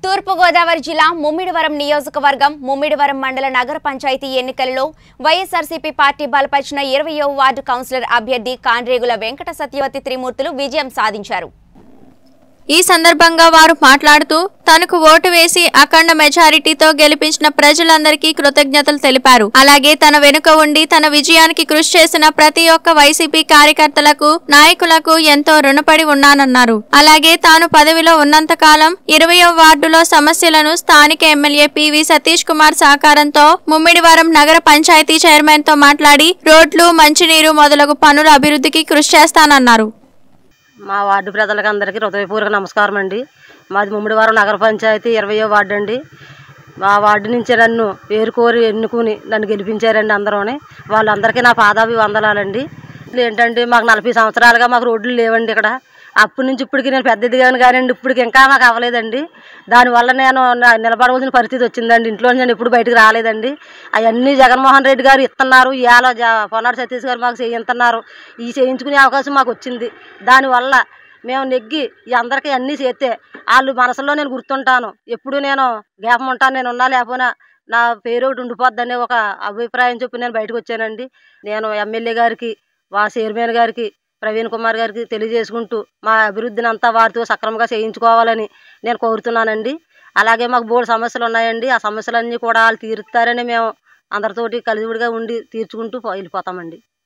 తూర్పుగోదావరి జిల్లా ముమ్మిడివరం నియోజకవర్గం ముమ్మిడివరం మండల నగర పంచాయతీ ఎన్నికల్లో వైఎస్ఆర్సీపీ పార్టీ బలపరిచిన ఇరవయో వార్డు కౌన్సిలర్ అభ్యర్థి కాండ్రేగుల వెంకట సత్యవతి త్రిమూర్తులు విజయం సాధించారు ఈ సందర్భంగా వారు మాట్లాడుతూ తనకు ఓటు వేసి అఖండ మెజారిటీతో గెలిపించిన ప్రజలందరికీ కృతజ్ఞతలు తెలిపారు అలాగే తన వెనుక ఉండి తన విజయానికి కృషి చేసిన ప్రతి ఒక్క వైసీపీ కార్యకర్తలకు నాయకులకు ఎంతో రుణపడి ఉన్నానన్నారు అలాగే తాను పదవిలో ఉన్నంత కాలం ఇరవయో వార్డులో సమస్యలను స్థానిక ఎమ్మెల్యే పివి సతీష్ కుమార్ సహకారంతో ముమ్మిడివరం నగర పంచాయతీ చైర్మన్ తో మాట్లాడి రోడ్లు మంచినీరు మొదలగు పనుల అభివృద్ధికి కృషి చేస్తానన్నారు మా వార్డు ప్రజలకు అందరికీ హృదయపూర్వక నమస్కారం అండి మాది ముమ్మిడివారం నగర పంచాయతీ ఇరవయో వార్డు అండి మా వార్డు నుంచి నన్ను ఏరుకోరి ఎన్నుకుని నన్ను గెలిపించారండి అందరూని వాళ్ళందరికీ నా పాదాభి వందనాలండి ఏంటంటే మాకు నలభై సంవత్సరాలుగా మాకు రోడ్లు లేవండి ఇక్కడ అప్పటి నుంచి ఇప్పటికి నేను పెద్ద ఎదిగాను కానివ్వండి ఇప్పటికి ఇంకా మాకు అవ్వలేదండి దానివల్ల నేను నా- నిలబడవలసిన పరిస్థితి వచ్చిందండి ఇంట్లో నుంచి నేను ఎప్పుడు బయటకు రాలేదండి అవన్నీ జగన్మోహన్ రెడ్డి గారు ఇస్తున్నారు ఇవాళ జ పొన్నాడు సతీష్ గారు మాకు చేయిస్తున్నారు ఈ చేయించుకునే అవకాశం మాకు వచ్చింది దానివల్ల మేము నెగ్గి ఈ అందరికీ అన్నీ చేస్తే వాళ్ళు మనసులో నేను గుర్తుంటాను ఎప్పుడు నేను జ్ఞాపం ఉంటాను నేను ఉన్నా లేకపోయినా నా పేరు ఒకటి ఉండిపోద్దనే ఒక అభిప్రాయం చెప్పి నేను బయటకు వచ్చానండి నేను ఎమ్మెల్యే గారికి వా చైర్మన్ గారికి ప్రవీణ్ కుమార్ గారికి తెలియజేసుకుంటూ మా అభివృద్ధిని అంతా వారితో సక్రమంగా చేయించుకోవాలని నేను కోరుతున్నానండి అలాగే మాకు బోర్డు సమస్యలు ఉన్నాయండి ఆ సమస్యలన్నీ కూడా వాళ్ళు తీరుస్తారని మేము అందరితోటి కలిసివిడిగా ఉండి తీర్చుకుంటూ పో- వెళ్ళిపోతామండి